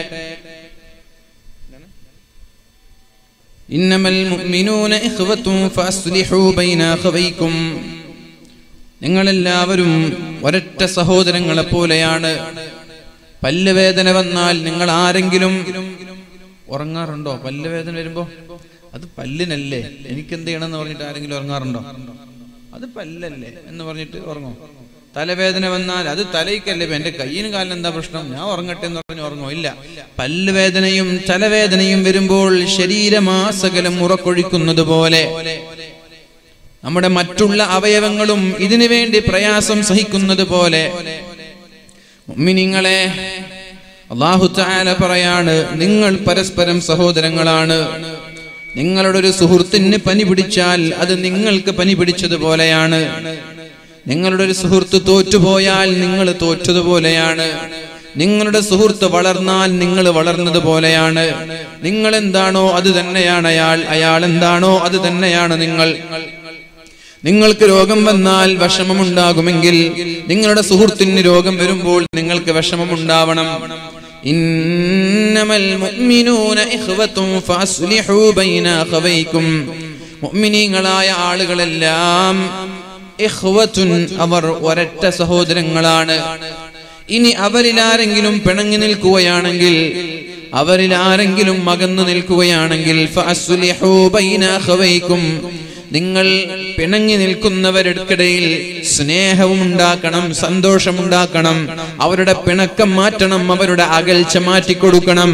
إنما المؤمنون إخوة فأصلحوا بين أخويكم നിങ്ങളെല്ലാവരും ഒരൊറ്റ സഹോദരങ്ങളെ പോലെയാണ് പല്ലുവേദന വന്നാൽ നിങ്ങൾ ആരെങ്കിലും ഉറങ്ങാറുണ്ടോ പല്ലുവേദന വരുമ്പോ അത് പല്ലിനല്ലേ എനിക്ക് എന്ത് ചെയ്യണമെന്ന് പറഞ്ഞിട്ട് ആരെങ്കിലും ഉറങ്ങാറുണ്ടോ അത് പല്ലല്ലേ എന്ന് പറഞ്ഞിട്ട് ഉറങ്ങോ തലവേദന വന്നാൽ അത് തലയ്ക്കല്ലേ ഇപ്പൊ എന്റെ കയ്യിന് കാലിന് എന്താ പ്രശ്നം ഞാൻ ഉറങ്ങട്ടെ എന്ന് പറഞ്ഞ് ഉറങ്ങോ ഇല്ല പല്ലുവേദനയും തലവേദനയും വരുമ്പോൾ ശരീരമാസകലം ഉറക്കൊഴിക്കുന്നത് പോലെ നമ്മുടെ മറ്റുള്ള അവയവങ്ങളും ഇതിനു വേണ്ടി പ്രയാസം സഹിക്കുന്നത് പോലെ മുഅ്മിനീങ്ങളെ അള്ളാഹു തആല പറയാണ് നിങ്ങൾ പരസ്പരം സഹോദരങ്ങളാണ് നിങ്ങളുടെ ഒരു സുഹൃത്തിന് പനി പിടിച്ചാൽ അത് നിങ്ങൾക്ക് പനി പിടിച്ചതുപോലെയാണ് നിങ്ങളുടെ ഒരു സുഹൃത്ത് തോറ്റുപോയാൽ നിങ്ങൾ തോറ്റതുപോലെയാണ് നിങ്ങളുടെ സുഹൃത്ത് വളർന്നാൽ നിങ്ങൾ വളർന്നതുപോലെയാണ് നിങ്ങൾ എന്താണോ അത് തന്നെയാണ് അയാൾ അയാൾ എന്താണോ അത് തന്നെയാണ് നിങ്ങൾ നിങ്ങൾക്ക് രോഗം വന്നാൽ വിഷമമുണ്ടാകുമെങ്കിൽ നിങ്ങളുടെ സുഹൃത്തിന് രോഗം വരുമ്പോൾ നിങ്ങൾക്ക് വിഷമമുണ്ടാവണം ഇന്നമൽ മുഅ്മിനൂന ഇഖ്വത്തുൻ ഫഅസ്ലിഹൂ ബൈന അഖവൈക്കും മുഅ്മിനീങ്ങളായ ആളുകളെല്ലാം ഇഖ്വത്തുൻ അവർ ഒരൊറ്റ സഹോദരങ്ങളാണ് ഇനി അവരിൽ ആരെങ്കിലും പിണങ്ങി നിൽക്കുകയാണെങ്കിൽ അവരിൽ ആരെങ്കിലും അകന്നു നിൽക്കുകയാണെങ്കിൽ ഫഅസ്ലിഹൂ ബൈന അഖവൈക്കും നിങ്ങൾ പിണങ്ങി നിൽക്കുന്നവരുടെക്കിടയിൽ സ്നേഹവും ഉണ്ടാക്കണം സന്തോഷമുണ്ടാക്കണം അവരുടെ പിണക്കം മാറ്റണം അവരുടെ അകൽച്ച മാറ്റിക്കൊടുക്കണം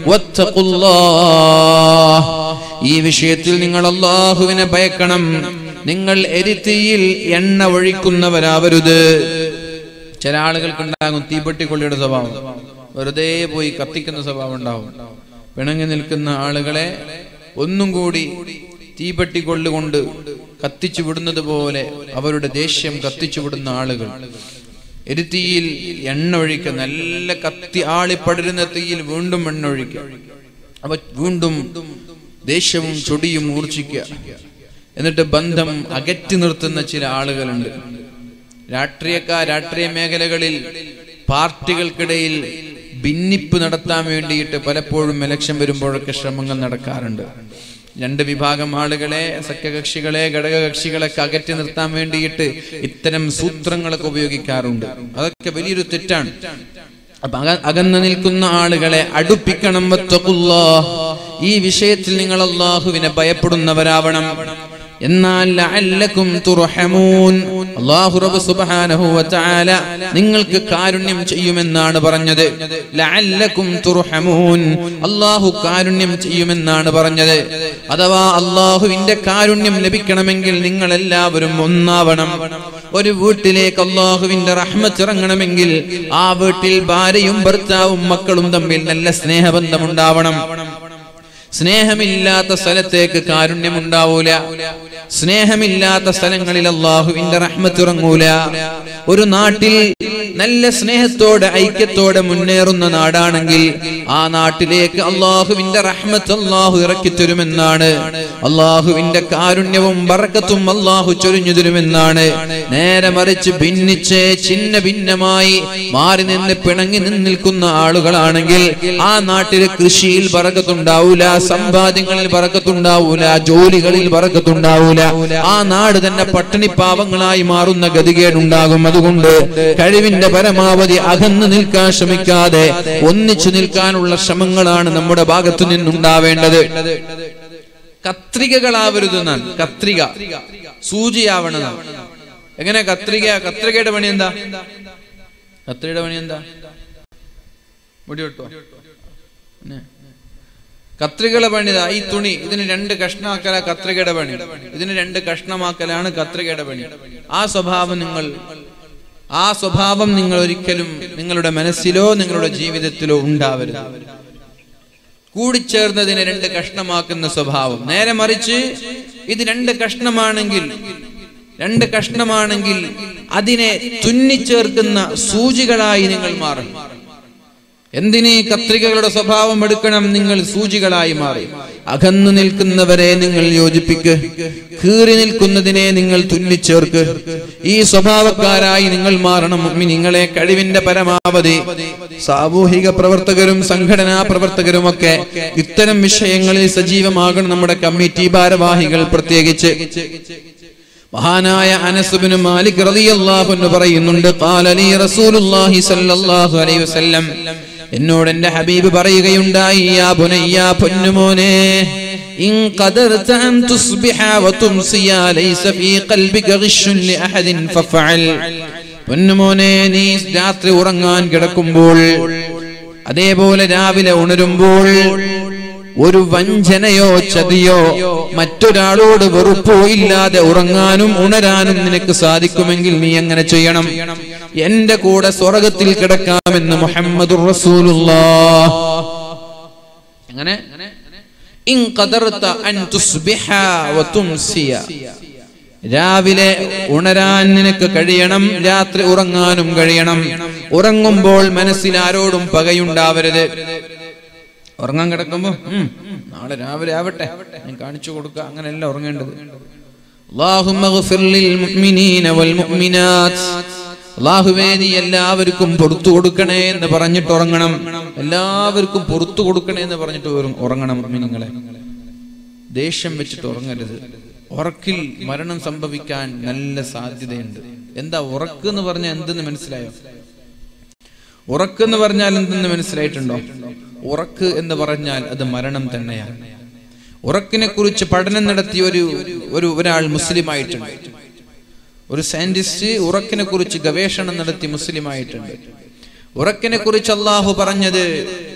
വത്തഖുല്ലാഹ്. ഈ വിഷയത്തിൽ നിങ്ങൾ അള്ളാഹുവിനെ ഭയക്കണം നിങ്ങൾ എരിത്തിയിൽ എണ്ണ ഒഴിക്കുന്നവരാവരുത് ചില ആളുകൾക്കുണ്ടാകും തീപ്പെട്ടിക്കൊള്ളിയുടെ സ്വഭാവം വെറുതെ പോയി കത്തിക്കുന്ന സ്വഭാവം ഉണ്ടാവും പിണങ്ങി നിൽക്കുന്ന ആളുകളെ ഒന്നും കൂടി തീപ്പെട്ടി കൊള്ളുകൊണ്ട് കത്തിച്ചു വിടുന്നത് പോലെ അവരുടെ ദേഷ്യം കത്തിച്ചു വിടുന്ന ആളുകൾ എരുത്തിയിൽ എണ്ണ ഒഴിക്കുക നല്ല കത്തി ആളിപ്പടരുന്ന തീയിൽ വീണ്ടും എണ്ണ ഒഴിക്കുക അവ വീണ്ടും ദേഷ്യവും ചൊടിയും മൂർച്ഛിക്കുക എന്നിട്ട് ബന്ധം അകറ്റി നിർത്തുന്ന ചില ആളുകളുണ്ട് രാഷ്ട്രീയക്കാർ രാഷ്ട്രീയ മേഖലകളിൽ പാർട്ടികൾക്കിടയിൽ ഭിന്നിപ്പ് നടത്താൻ വേണ്ടിയിട്ട് പലപ്പോഴും ഇലക്ഷൻ വരുമ്പോഴൊക്കെ ശ്രമങ്ങൾ നടക്കാറുണ്ട് രണ്ട് വിഭാഗം ആളുകളെ സഖ്യകക്ഷികളെ ഘടകകക്ഷികളൊക്കെ അകറ്റി നിർത്താൻ വേണ്ടിയിട്ട് ഇത്തരം സൂത്രങ്ങളൊക്കെ ഉപയോഗിക്കാറുണ്ട് അതൊക്കെ വലിയൊരു തെറ്റാണ് അപ്പൊ അക- അകന്നു നിൽക്കുന്ന ആളുകളെ അടുപ്പിക്കണം വത്തഖുല്ലാഹ്. ഈ വിഷയത്തിൽ നിങ്ങൾ അള്ളാഹുവിനെ ഭയപ്പെടുന്നവരാവണം എന്നാൽ ലഅല്ലക്കും തുർഹമൂൻ അല്ലാഹു റബ്ബ് സുബ്ഹാനഹു വ തആല നിങ്ങൾക്ക് കാരുണ്യം ചെയ്യുമെന്നാണ് പറഞ്ഞത് ലഅല്ലക്കും തുർഹമൂൻ അല്ലാഹു കാരുണ്യം ചെയ്യുമെന്നാണ് പറഞ്ഞത് അഥവാ അല്ലാഹുവിന്റെ കാരുണ്യം ലഭിക്കണമെങ്കിൽ നിങ്ങൾ എല്ലാവരും ഒന്നാവണം ഒരു വീട്ടിലേക്ക് അള്ളാഹുവിന്റെ റഹ്മത്ത് ഇറങ്ങണമെങ്കിൽ ആ വീട്ടിൽ ഭാര്യയും ഭർത്താവും മക്കളും തമ്മിൽ നല്ല സ്നേഹബന്ധമുണ്ടാവണം സ്നേഹമില്ലാത്ത സ്ഥലത്തേക്ക് കാരുണ്യം ഉണ്ടാവൂല സ്നേഹമില്ലാത്ത സ്ഥലങ്ങളിൽ അള്ളാഹുവിന്റെ റഹ്മത്ത് ഇറങ്ങൂല ഒരു നാട്ടിൽ നല്ല സ്നേഹത്തോടെ ഐക്യത്തോടെ മുന്നേറുന്ന നാടാണെങ്കിൽ ആ നാട്ടിലേക്ക് അള്ളാഹുവിന്റെ റഹ്മത്ത് അള്ളാഹു ഇറക്കി തരുമെന്നാണ് അള്ളാഹുവിന്റെ കാരുണ്യവും ബറക്കത്തും അള്ളാഹു ചൊരിഞ്ഞു തരുമെന്നാണ് നേരെ മറിച്ച് ഭിന്നിച്ച് ചിന്ന ഭിന്നമായി മാറി നിന്ന് പിണങ്ങി നിന്ന് നിൽക്കുന്ന ആളുകളാണെങ്കിൽ ആ നാട്ടിൽ കൃഷിയിൽ ബറക്കത്തുണ്ടാവൂല സമ്പാദ്യങ്ങളിൽ ബറക്കത്തുണ്ടാവൂല ജോലികളിൽ ബറക്കത്തുണ്ടാവൂല ആ നാട് തന്നെ പട്ടിണി പാവങ്ങളായി മാറുന്ന ഗതികേടുണ്ടാകും അതുകൊണ്ട് കഴിവിന്റെ പരമാവധി അകന്നു നിൽക്കാൻ ശ്രമിക്കാതെ ഒന്നിച്ചു നിൽക്കാനുള്ള ശ്രമങ്ങളാണ് നമ്മുടെ ഭാഗത്തു നിന്നുണ്ടാവേണ്ടത് കത്രികകളാവരുത് എന്നാണ് കത്രിക സൂചിയാവണം എങ്ങനെ കത്രിക കത്രികയുടെ പണി എന്താ കത്രികയുടെ പണി എന്താ മുടി വെട്ടോ പിന്നെ കത്രികയുടെ പണി ഇതാ ഈ തുണി ഇതിന് രണ്ട് കഷ്ണമാക്കല കത്രികയുടെ പണി ഇതിന് രണ്ട് കഷ്ണമാക്കലാണ് കത്രികയുടെ പണി ആ സ്വഭാവം നിങ്ങൾ ആ സ്വഭാവം നിങ്ങൾ ഒരിക്കലും നിങ്ങളുടെ മനസ്സിലോ നിങ്ങളുടെ ജീവിതത്തിലോ ഉണ്ടാവരുത് കൂടിച്ചേർന്നതിനെ രണ്ട് കഷ്ണമാക്കുന്ന സ്വഭാവം നേരെ മറിച്ച് ഇത് രണ്ട് കഷ്ണമാണെങ്കിൽ രണ്ട് കഷ്ണമാണെങ്കിൽ അതിനെ തുന്നിച്ചേർക്കുന്ന സൂചികളായി നിങ്ങൾ മാറും എന്തിനീ കത്രികകളുടെ സ്വഭാവം എടുക്കണം നിങ്ങൾ സൂചികളായി മാറി അകന്നു നിൽക്കുന്നവരെ നിങ്ങൾ യോജിപ്പിക്ക് കീറി നിൽക്കുന്നതിനെ നിങ്ങൾ തുന്നിച്ചേർക്ക് ഈ സ്വഭാവക്കാരായി നിങ്ങൾ മാറണം നിങ്ങളെ കഴിവിന്റെ പരമാവധി സാമൂഹിക പ്രവർത്തകരും സംഘടനാ പ്രവർത്തകരുമൊക്കെ ഇത്തരം വിഷയങ്ങളിൽ സജീവമാകണം നമ്മുടെ കമ്മിറ്റി ഭാരവാഹികൾ പ്രത്യേകിച്ച് മഹാനായ അനസുബിന് മാലിക് റളിയല്ലാഹു അൻഹു പറയുന്നുണ്ട് ഖാല ലീ റസൂലുള്ളാഹി സ്വല്ലല്ലാഹു അലൈഹി വസല്ലം എന്നോട് എന്റെ ഹബീബ് പറയുകയുണ്ടായി യാ ബുനയ്യ പൊന്നുമോനെ ഇൻ ഖദർത അൻ തുസ്ബിഹ വതുംസിയ ലൈസ ഫീ ഖൽബിക ഗിശ്ശുൻ ലിഅഹദിൻ ഫഫഅൽ പൊന്നുമോനെ നീ രാത്രി ഉറങ്ങാൻ കിടക്കുമ്പോൾ അതേപോലെ രാവിലെ ഉണരുമ്പോൾ ഒരു വഞ്ചനയോ ചതിയോ മറ്റൊരാളോട് വെറുപ്പോ ഇല്ലാതെ ഉറങ്ങാനും ഉണരാനും നിനക്ക് സാധിക്കുമെങ്കിൽ നീ അങ്ങനെ ചെയ്യണം എന്റെ കൂടെ സ്വർഗത്തിൽ കിടക്കാമെന്ന് മുഹമ്മദ് അങ്ങനെ ഇൻ ഖദർത അൻ തുസ്ബിഹ വതുംസിയ രാവിലെ ഉണരാൻ നിനക്ക് കഴിയണം രാത്രി ഉറങ്ങാനും കഴിയണം ഉറങ്ങുമ്പോൾ മനസ്സിൽ ആരോടും പകയുണ്ടാവരുത് ഉറങ്ങാൻ കിടക്കുമ്പോ ഉം, നാളെ രാവിലെ ആവട്ടെ ഞാൻ കാണിച്ചു കൊടുക്ക അങ്ങനെയല്ല ഉറങ്ങേണ്ടത് اللهم اغفر للمؤمنين والمؤمنات അള്ളാഹുവേ നീ എല്ലാവർക്കും പുറത്തു കൊടുക്കണേ എന്ന് പറഞ്ഞിട്ട് ഉറങ്ങണം എല്ലാവർക്കും പുറത്തു കൊടുക്കണേ എന്ന് പറഞ്ഞിട്ട് ഉറ- ഉറങ്ങണം നിങ്ങളെ ദേഷ്യം വെച്ചിട്ട് ഉറങ്ങരുത് ഉറക്കിൽ മരണം സംഭവിക്കാൻ നല്ല സാധ്യതയുണ്ട് എന്താ ഉറക്ക് എന്ന് പറഞ്ഞാൽ എന്തെന്ന് മനസ്സിലായോ ഉറക്ക് എന്ന് പറഞ്ഞാൽ എന്തെന്ന് മനസ്സിലായിട്ടുണ്ടോ ഉറക്ക് എന്ന് പറഞ്ഞാൽ അത് മരണം തന്നെയാണ് ഉറക്കിനെ കുറിച്ച് പഠനം നടത്തിയ ഒരു ഒരു ഒരാൾ മുസ്ലിം ആയിട്ടുണ്ട് ഒരു സയന്റിസ്റ്റ് ഉറക്കിനെ കുറിച്ച് ഗവേഷണം നടത്തി മുസ്ലിം ആയിട്ടുണ്ട് ഉറക്കിനെ കുറിച്ച് അള്ളാഹു പറഞ്ഞത്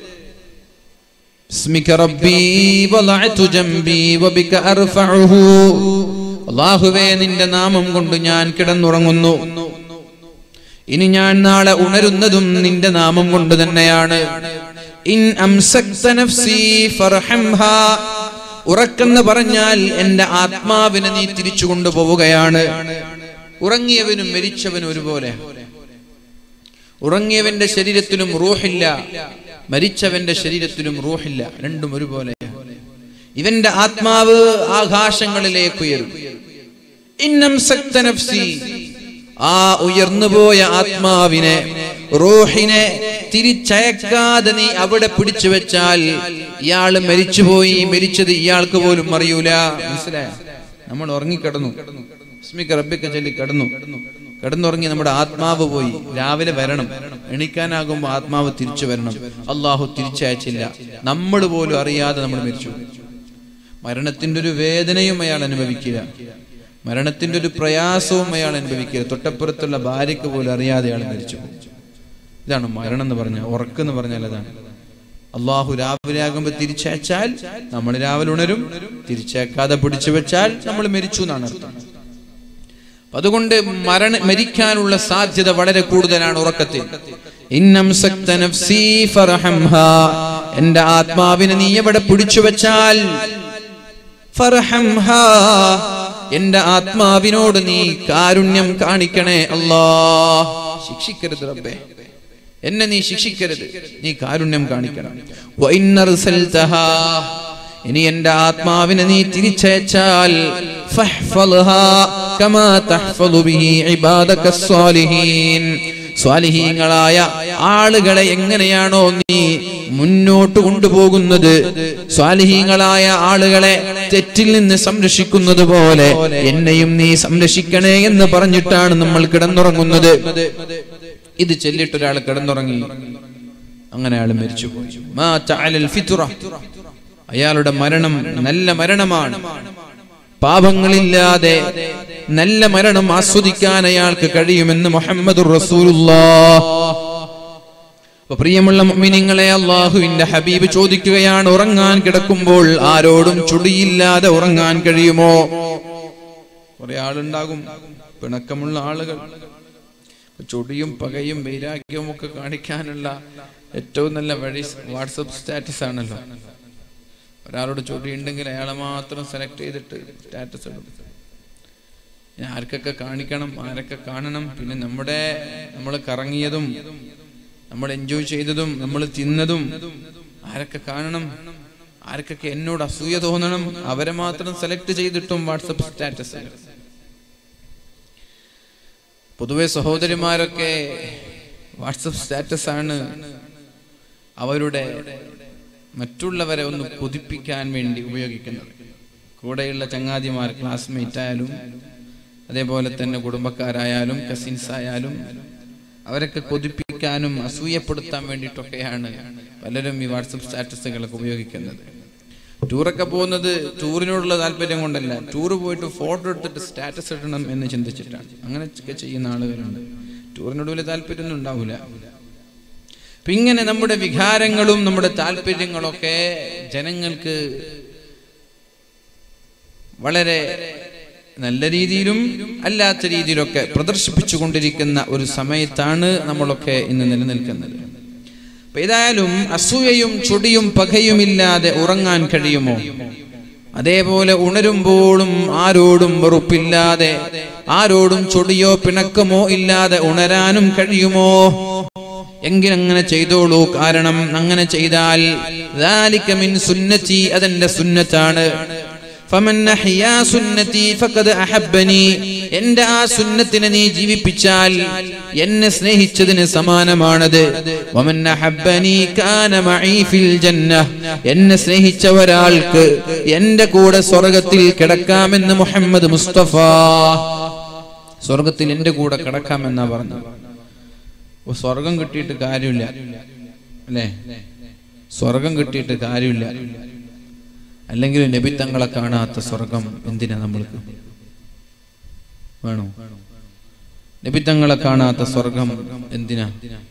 اسمك ربي وضعت جنبي وبك أرفعه അള്ളാഹുവേ നിന്റെ നാമം കൊണ്ട് ഞാൻ കിടന്നുറങ്ങുന്നു ഇനി ഞാൻ നാളെ ഉണരുന്നതും നിന്റെ നാമം കൊണ്ട് തന്നെയാണ് ഇൻ അംസക്ത നഫ്സി ഫർഹംഹാ ഉറക്കെന്ന് പറഞ്ഞാൽ എന്റെ ആത്മാവിനെ നീ തിരിച്ചു കൊണ്ടുപോവുകയാണ് ഉറങ്ങിയവനും മരിച്ചവനും ഒരുപോലെ ഉറങ്ങിയവന്റെ ശരീരത്തിലും റൂഹില്ല മരിച്ചവന്റെ ശരീരത്തിലും റൂഹില്ല രണ്ടും ഒരുപോലെ ഇവന്റെ ആത്മാവ് ആകാശങ്ങളിലേക്ക് ഉയരും ഇന്നം സക്ത നഫ്സി ആ ഉയർന്നുപോയ ആത്മാവിനെ റൂഹിനെ തിരിച്ചയക്കാതെ നീ അവിടെ പിടിച്ചു വെച്ചാൽ ഇയാള് മരിച്ചുപോയി മരിച്ചത് ഇയാൾക്ക് പോലും അറിയൂല മനസ്സിലായ നമ്മൾ ഉറങ്ങിക്കിടന്നു ഇസ്മിക്ക് റബ്ബിക്ക് ചൊല്ലി കിടന്നു കിടന്നുറങ്ങി നമ്മുടെ ആത്മാവ് പോയി രാവിലെ വരണം എണീക്കാനാകുമ്പോൾ ആത്മാവ് തിരിച്ചു വരണം അള്ളാഹു തിരിച്ചയച്ചില്ല നമ്മൾ പോലും അറിയാതെ നമ്മൾ മരിച്ചു മരണത്തിന്റെ ഒരു വേദനയും അയാൾ അനുഭവിക്കില്ല മരണത്തിന്റെ ഒരു പ്രയാസവും അയാൾ അനുഭവിക്കില്ല തൊട്ടപ്പുറത്തുള്ള ഭാര്യയ്ക്ക് പോലും അറിയാതെ അയാൾ മരിച്ചു ഇതാണ് മരണം എന്ന് പറഞ്ഞാൽ ഉറക്കെന്ന് പറഞ്ഞാൽ അതാണ് അള്ളാഹു രാവിലെ ആകുമ്പോൾ തിരിച്ചയച്ചാൽ നമ്മൾ രാവിലെ ഉണരും തിരിച്ചയക്കാതെ പിടിച്ചു വെച്ചാൽ നമ്മൾ മരിച്ചു എന്നാണ് അർത്ഥം അപ്പൊ അതുകൊണ്ട് മരണ മരിക്കാനുള്ള സാധ്യത വളരെ കൂടുതലാണ് ഉറക്കത്തിൽ ഇന്നം സക്ത നഫ്സി ഫർഹംഹാ. എന്റെ ആത്മാവിനെ നീ എവിടെ പിടിച്ചു വെച്ചാൽ ഫർഹംഹാ. എന്റെ ആത്മാവിനോട് നീ കാരുണ്യം കാണിക്കണേ അല്ലാ ശിക്ഷിക്കരുത് റബ്ബേ എന്നെ നീ ശിക്ഷിക്കരുത് നീ കാരുണ്യം കാണിക്കണം വഇന്നർസൽതഹാ. ഇനി എന്റെ ആത്മാവിനെ നീ തിരിച്ചയച്ചാൽ ഫഹ്ഫൽഹാ കമാ തഹ്ഫളു ബിഹി ഇബാദക സ്വാലിഹീൻ സ്വാലിഹീങ്ങളായ ആളുകളെ എങ്ങനെയാണോ നീ മുന്നോട്ട് കൊണ്ടുപോകുന്നത് സ്വാലിഹീങ്ങളായ ആളുകളെ തെറ്റിൽ നിന്ന് സംരക്ഷിക്കുന്നത് പോലെ എന്നെയും നീ സംരക്ഷിക്കണേ എന്ന് പറഞ്ഞിട്ടാണ് നമ്മൾ കിടന്നുറങ്ങുന്നത് ഇത് ചെല്ലിട്ട് ഒരാൾ കിടന്നുറങ്ങി അങ്ങനെ അയാൾ മരിച്ചുപോയി മാത അലൽ ഫിത്റ. അയാളുടെ മരണം നല്ല മരണമാണ് പാപങ്ങളില്ലാതെ നല്ല മരണം ആസ്വദിക്കാൻ അയാൾക്ക് കഴിയുമെന്ന് മുഹമ്മദ് അപ്പൊ പ്രിയമുള്ള മുഅ്മിനീങ്ങളെ അള്ളാഹുവിന്റെ ഹബീബ് ചോദിക്കുകയാണ് ഉറങ്ങാൻ കിടക്കുമ്പോൾ ആരോടും ചുടിയില്ലാതെ ഉറങ്ങാൻ കഴിയുമോ കുറെ ആളുണ്ടാകും പിണക്കമുള്ള ആളുകൾ ചൊടിയും പകയും വൈരാഗ്യവും ഒക്കെ കാണിക്കാനുള്ള ഏറ്റവും നല്ല വഴി വാട്സപ്പ് സ്റ്റാറ്റസ് ആണല്ലോ ഒരാളോട് ചൊടി ഉണ്ടെങ്കിൽ അയാളെ മാത്രം സെലക്ട് ചെയ്തിട്ട് സ്റ്റാറ്റസ് ഇടും ഇനി ആർക്കൊക്കെ കാണിക്കണം ആരൊക്കെ കാണണം പിന്നെ നമ്മുടെ നമ്മൾ കറങ്ങിയതും നമ്മൾ എൻജോയ് ചെയ്തതും നമ്മൾ തിന്നതും ആരൊക്കെ കാണണം ആർക്കൊക്കെ എന്നോട് അസൂയ തോന്നണം അവരെ മാത്രം സെലക്ട് ചെയ്തിട്ടും വാട്സപ്പ് സ്റ്റാറ്റസ് പൊതുവെ സഹോദരിമാരൊക്കെ വാട്സപ്പ് സ്റ്റാറ്റസ് ആണ് അവരുടെ മറ്റുള്ളവരെ ഒന്ന് കൊതിപ്പിക്കാൻ വേണ്ടി ഉപയോഗിക്കുന്നത് കൂടെയുള്ള ചങ്ങാതിമാർ ക്ലാസ്മേറ്റ് ആയാലും അതേപോലെ തന്നെ കുടുംബക്കാരായാലും കസിൻസ് ആയാലും അവരൊക്കെ കൊതിപ്പിക്കാനും അസൂയപ്പെടുത്താൻ വേണ്ടിയിട്ടൊക്കെയാണ് പലരും ഈ വാട്സപ്പ് സ്റ്റാറ്റസുകളൊക്കെ ഉപയോഗിക്കുന്നത് ടൂറൊക്കെ പോകുന്നത് ടൂറിനോടുള്ള താല്പര്യം കൊണ്ടല്ല ടൂർ പോയിട്ട് ഫോട്ടോ എടുത്തിട്ട് സ്റ്റാറ്റസ് ഇടണം എന്ന് ചിന്തിച്ചിട്ടാണ് അങ്ങനെ ഒക്കെ ചെയ്യുന്ന ആളുകളുണ്ട് ടൂറിനോട് വലിയ താല്പര്യമൊന്നും ഉണ്ടാവില്ല അപ്പൊ ഇങ്ങനെ നമ്മുടെ വികാരങ്ങളും നമ്മുടെ താല്പര്യങ്ങളൊക്കെ ജനങ്ങൾക്ക് വളരെ നല്ല രീതിയിലും അല്ലാത്ത രീതിയിലൊക്കെ പ്രദർശിപ്പിച്ചു കൊണ്ടിരിക്കുന്ന ഒരു സമയത്താണ് നമ്മളൊക്കെ ഇന്ന് നിലനിൽക്കുന്നത് അപ്പൊ ഏതായാലും അസൂയയും ചൊടിയും പകയുമില്ലാതെ ഉറങ്ങാൻ കഴിയുമോ അതേപോലെ ഉണരുമ്പോഴും ആരോടും വെറുപ്പില്ലാതെ ആരോടും ചൊടിയോ പിണക്കമോ ഇല്ലാതെ ഉണരാനും കഴിയുമോ എങ്കിൽ അങ്ങനെ ചെയ്തോളൂ കാരണം അങ്ങനെ ചെയ്താൽ ذَلِكَ മിൻ സുന്നതി അതെന്റെ സുന്നത്താണ് ഫമൻ അഹ്യാ സുന്നതി ഫഖദ് അഹബ്ബനി എന്റെ ആ സുന്നത്തിനെ നീ ജീവിപ്പിച്ചാൽ എന്നെ സ്നേഹിച്ചതിന് സമാനമാണത് വമൻ അഹബ്ബനി കാന മഈ ഫിൽ ജന്ന എന്നെ സ്നേഹിച്ച ഒരാൾക്ക് എന്റെ കൂടെ സ്വർഗത്തിൽ കിടക്കാമെന്ന് മുഹമ്മദ് മുസ്തഫ സ്വർഗത്തിൽ എന്റെ കൂടെ കിടക്കാമെന്നാ പറഞ്ഞത് ഓ, സ്വർഗം കിട്ടിയിട്ട് കാര്യമില്ല അല്ലേ സ്വർഗം കിട്ടിയിട്ട് കാര്യമില്ല അല്ലെങ്കിൽ നബിത്തങ്ങളെ കാണാത്ത സ്വർഗം എന്തിനാ നമ്മൾക്ക് വേണോ നബിത്തങ്ങളെ കാണാത്ത സ്വർഗം എന്തിനാ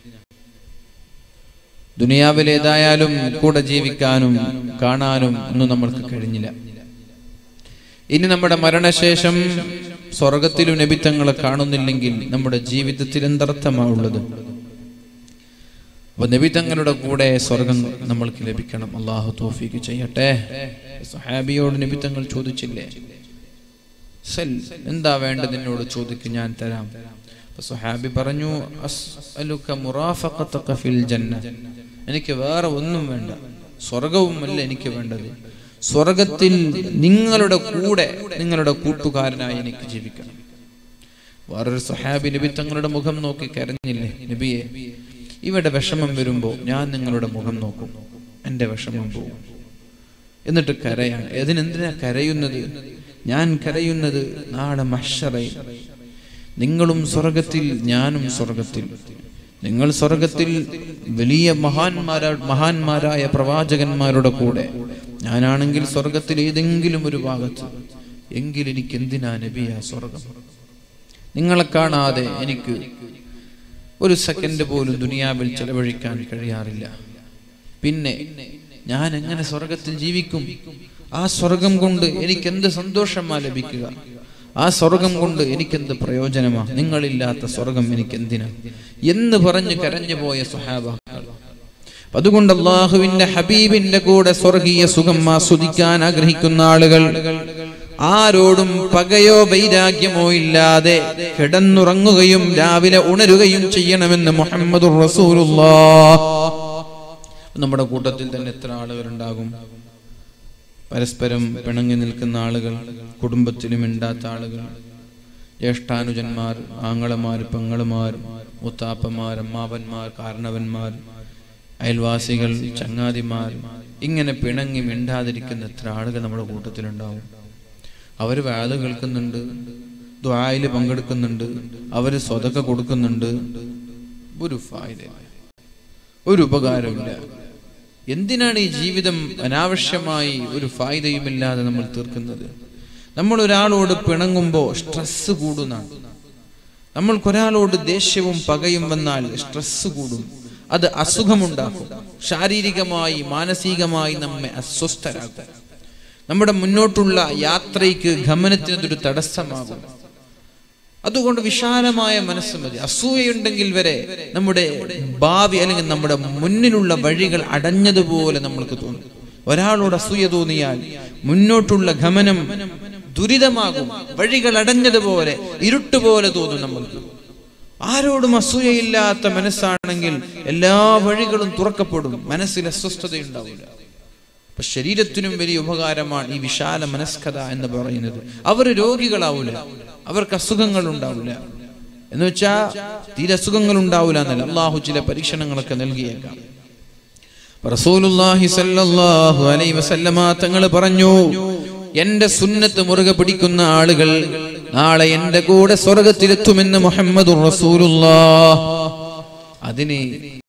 ദുനിയാവിൽ ഏതായാലും കൂടെ ജീവിക്കാനും കാണാനും ഒന്നും നമ്മൾക്ക് കഴിഞ്ഞില്ല ഇനി നമ്മുടെ മരണശേഷം സ്വർഗത്തിലും നബിത്തങ്ങളെ കാണുന്നില്ലെങ്കിൽ നമ്മുടെ ജീവിതത്തിൽ എന്തർത്ഥമാ ഉള്ളത് അപ്പൊ നബി തങ്ങളുടെ കൂടെ സ്വർഗം നമ്മൾക്ക് ലഭിക്കണം അള്ളാഹു തോഫീക്ക് ചെയ്യട്ടെ സഹാബിയോട് നബി തങ്ങൾ ചോദിച്ചില്ലേ സൽ എന്താ വേണ്ടത് എന്നോട് ചോദിക്ക് ഞാൻ തരാം അപ്പൊ സുഹാബി പറഞ്ഞു അസ്അലുക മുറാഫഖതക ഫിൽ ജന്ന എനിക്ക് വേറെ ഒന്നും വേണ്ട സ്വർഗവുമല്ല എനിക്ക് വേണ്ടത് സ്വർഗത്തിൽ നിങ്ങളുടെ കൂടെ നിങ്ങളുടെ കൂട്ടുകാരനായി എനിക്ക് ജീവിക്കണം വേറൊരു സുഹാബി നബി തങ്ങളുടെ മുഖം നോക്കി കരഞ്ഞില്ലേ നബിയെ ഇവിടെ വിഷമം വരുമ്പോ ഞാൻ നിങ്ങളുടെ മുഖം നോക്കും എന്റെ വിഷമം പോകും എന്നിട്ട് കരയാണ് അതിനെന്തിനാ കരയുന്നത് ഞാൻ കരയുന്നത് നാളെ മഷറയിൽ നിങ്ങളും സ്വർഗത്തിൽ ഞാനും സ്വർഗത്തിൽ നിങ്ങൾ സ്വർഗത്തിൽ വലിയ മഹാന്മാരാ മഹാന്മാരായ പ്രവാചകന്മാരുടെ കൂടെ ഞാനാണെങ്കിൽ സ്വർഗത്തിൽ ഏതെങ്കിലും ഒരു ഭാഗത്ത് എങ്കിൽ എനിക്ക് എന്തിനാ നബിയ സ്വർഗം നിങ്ങളെ കാണാതെ എനിക്ക് ഒരു സെക്കൻഡ് പോലും ദുനിയാവിൽ ചെലവഴിക്കാൻ കഴിയാറില്ല പിന്നെ ഞാൻ എങ്ങനെ സ്വർഗത്തിൽ ജീവിക്കും ആ സ്വർഗം കൊണ്ട് എനിക്ക് എന്ത് സന്തോഷമാ ലഭിക്കുക ആ സ്വർഗം കൊണ്ട് എനിക്കെന്ത് പ്രയോജനമാ നിങ്ങളില്ലാത്ത സ്വർഗം എനിക്ക് എന്തിനാ എന്ന് പറഞ്ഞ് കരഞ്ഞു പോയ സുഹാബാക്കൾ അതുകൊണ്ട് അള്ളാഹുവിന്റെ ഹബീബിന്റെ കൂടെ സ്വർഗീയ സുഖം ആസ്വദിക്കാൻ ആഗ്രഹിക്കുന്ന ആളുകൾ ആരോടും പകയോ വൈരാഗ്യമോ ഇല്ലാതെ കിടന്നുറങ്ങുകയും രാവിലെ ഉണരുകയും ചെയ്യണമെന്ന് മുഹമ്മദ് നമ്മുടെ കൂട്ടത്തിൽ തന്നെ എത്ര ആളുകളുണ്ടാകും പരസ്പരം പിണങ്ങി നിൽക്കുന്ന ആളുകൾ കുടുംബത്തിലും ഇണ്ടാത്ത ആളുകൾ ജ്യേഷ്ഠാനുജന്മാർ ആങ്ങളമാർ പെങ്ങളുമാർ മുത്താപ്പന്മാർ അമ്മാവന്മാർ കാരണവന്മാർ അയൽവാസികൾ ചങ്ങാതിമാർ ഇങ്ങനെ പിണങ്ങി മിണ്ടാതിരിക്കുന്ന എത്ര ആളുകൾ നമ്മുടെ കൂട്ടത്തിലുണ്ടാവും അവർ വേല കേൾക്കുന്നുണ്ട് ദ്വായിൽ പങ്കെടുക്കുന്നുണ്ട് അവർ സ്വതക്ക കൊടുക്കുന്നുണ്ട് ഒരു ഫായത ഒരു ഉപകാരമില്ല എന്തിനാണ് ഈ ജീവിതം അനാവശ്യമായി ഒരു ഫായതയുമില്ലാതെ നമ്മൾ തീർക്കുന്നത് നമ്മൾ ഒരാളോട് പിണങ്ങുമ്പോൾ സ്ട്രെസ് കൂടുന്നതാണ് നമ്മൾക്കൊരാളോട് ദേഷ്യവും പകയും വന്നാൽ സ്ട്രെസ് കൂടും അത് അസുഖമുണ്ടാക്കും ശാരീരികമായി മാനസികമായി നമ്മെ അസ്വസ്ഥരാക്കും നമ്മുടെ മുന്നോട്ടുള്ള യാത്രയ്ക്ക് ഗമനത്തിനതൊരു തടസ്സമാകും അതുകൊണ്ട് വിശാലമായ മനസ്സ് മതി അസൂയയുണ്ടെങ്കിൽ വരെ നമ്മുടെ ഭാവി അല്ലെങ്കിൽ നമ്മുടെ മുന്നിലുള്ള വഴികൾ അടഞ്ഞതുപോലെ നമ്മൾക്ക് തോന്നും ഒരാളോട് അസൂയ തോന്നിയാൽ മുന്നോട്ടുള്ള ഗമനം ദുരിതമാകും വഴികൾ അടഞ്ഞതുപോലെ ഇരുട്ടുപോലെ തോന്നും നമ്മൾക്ക് ആരോടും അസൂയയില്ലാത്ത മനസ്സാണെങ്കിൽ എല്ലാ വഴികളും തുറക്കപ്പെടും മനസ്സിൽ അസ്വസ്ഥതയുണ്ടാവില്ല അപ്പൊ ശരീരത്തിനും വലിയ ഉപകാരമാണ് ഈ വിശാല മനസ്കഥ എന്ന് പറയുന്നത് അവർ രോഗികളാവൂല അവർക്ക് അസുഖങ്ങൾ ഉണ്ടാവില്ല എന്ന് വെച്ചാ തീരെ അസുഖങ്ങൾ ഉണ്ടാവില്ല എന്നല്ല അള്ളാഹു ചില പരീക്ഷണങ്ങളൊക്കെ നൽകിയേക്കാം റസൂലുള്ളാഹി സല്ലല്ലാഹു അലൈഹി വസല്ലമ തങ്ങൾ പറഞ്ഞു എന്റെ സുന്നത്ത് മുറുകെ പിടിക്കുന്ന ആളുകൾ നാളെ എന്റെ കൂടെ സ്വർഗത്തിലെത്തുമെന്ന് മുഹമ്മദ് റസൂലുള്ളാഹ് അതിന്